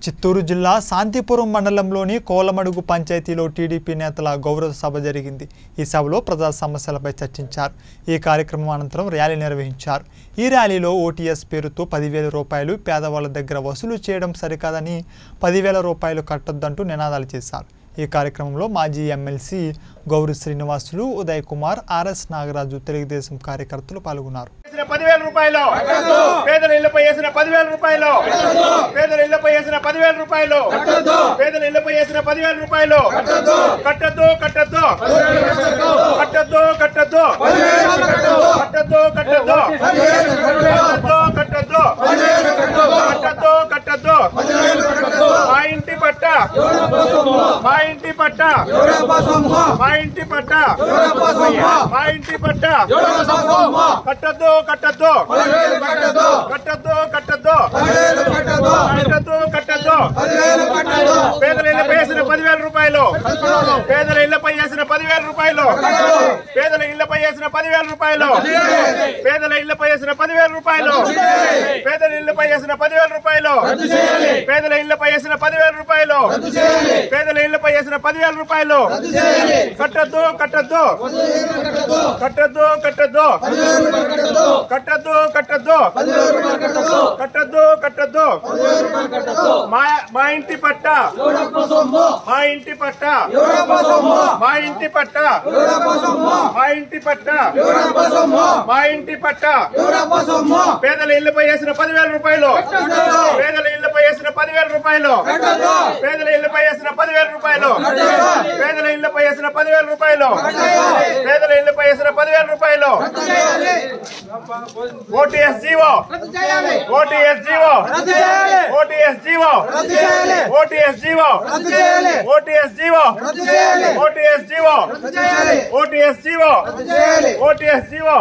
చిత్తూరు జిల్లా శాంతిపురం మండలంలోని కోలమడుగు పంచాయతీలో టీడీపీ నేతల గౌరవ సభ జరిగింది ఈ సభలో ప్రజా సమస్యలపై చర్చించారు ఈ కార్యక్రమం అనంతరం ర్యాలీ నిర్వహించారు ఈ ర్యాలీలో ఓటీఎస్ పేరుతో పదివేల రూపాయలు పేదవాళ్ళ దగ్గర వసూలు చేయడం సరికాదని పదివేల రూపాయలు కట్టొద్దంటూ నినాదాలు చేశారు ఈ కార్యక్రమంలో మాజీ ఎమ్మెల్సీ గౌరి శ్రీనివాసులు ఉదయ్ కుమార్ ఆర్ఎస్ నాగరాజు తెలుగుదేశం కార్యకర్తలు పాల్గొన్నారు వేసిన పదివేల రూపాయలు పేదల ఇళ్లపై వేసిన పదివేల రూపాయలు పేదల ఇళ్లపై వేసిన పదివేల రూపాయలు పేదల ఇళ్లపై వేసిన పదివేల రూపాయలు కట్టద్దు కట్టద్దు కట్టద్దు కట్టద్దు కట్టద్దు కట్టద్దు కట్టద్దు కట్టద్దు కట్టద్దు కట్టద్దు మా ఇంటి పట్ట మా ఇంటి పట్ట మా ఇంటి పట్ట మా ఇంటి పట్ట కట్టద్దు కట్టద్దు కట్టద్దు కట్టద్దు కట్టద్దు కట్టద్దు పేదల ఇళ్లపై వేసిన పదివేల రూపాయలు పేదల ఇళ్లపై వేసిన పదివేల రూపాయలు పేదల ఇళ్లపై వేసిన పదివేల రూపాయలు పేదల ఇళ్లపై వేసిన పదివేల రూపాయలు పేదల ఇళ్లపై వేసిన పదివేల రూపాయలు పేదల ఇళ్లపై వేసిన పదివేల రూపాయలు పేదల ఇళ్లపై వేసిన పదివేల రూపాయలు కట్టద్దు కట్టద్దు కట్టద్దు కట్టద్దు కట్టద్దు కట్టద్దు కట్టద్దు కట్టద్దు మా మా ఇంటి పట్ట మా ఇంటి పట్ట మా ఇంటి పట్ట మా ఇంటి పట్ట మా ఇంటి పట్ట పేదల ఇళ్లపై వేసిన పదివేల రూపాయలు పేదల ఇళ్లపై వేసిన పదివేల రూపాయలు పేదల ఇళ్లపై వేసిన పదివేల రూపాయలు పేదల ఇళ్లపై వేసిన పదివేల రూపాయలు పేదల ఇళ్లపై వేసిన పదివేల రూపాయలు OTS GO OTS GO OTS GO OTS GO OTS GO OTS GO OTS GO OTS GO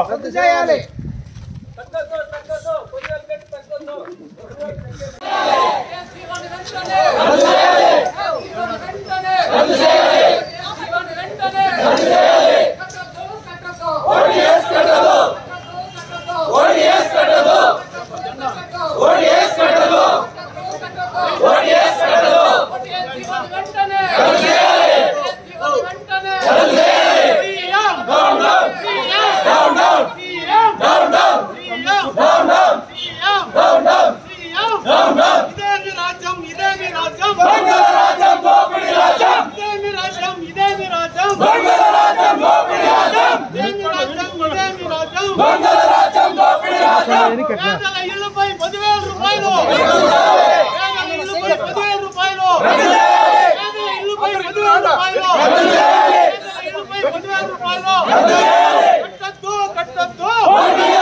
ఇదేమి రాజ్యం ఇదేమి రాజ్యం దొంగల రాజ్యం దోపిడి రాజ్యం ఇదేమి రాజ్యం ఇదేమి రాజ్యం దొంగల రాజ్యం దోపిడి రాజ్యం ఇదేమి రాజ్యం ఇదేమి రాజ్యం దొంగల రాజ్యం దోపిడి రాజ్యం పేదల ఇళ్లపై పదివేల రూపాయలు పేదల ఇళ్లపై పదివేల రూపాయలు పేదల ఇళ్లపై పదివేల రూపాయలు పేదల ఇళ్లపై పదివేల రూపాయలు కట్టద్దు కట్టద్దు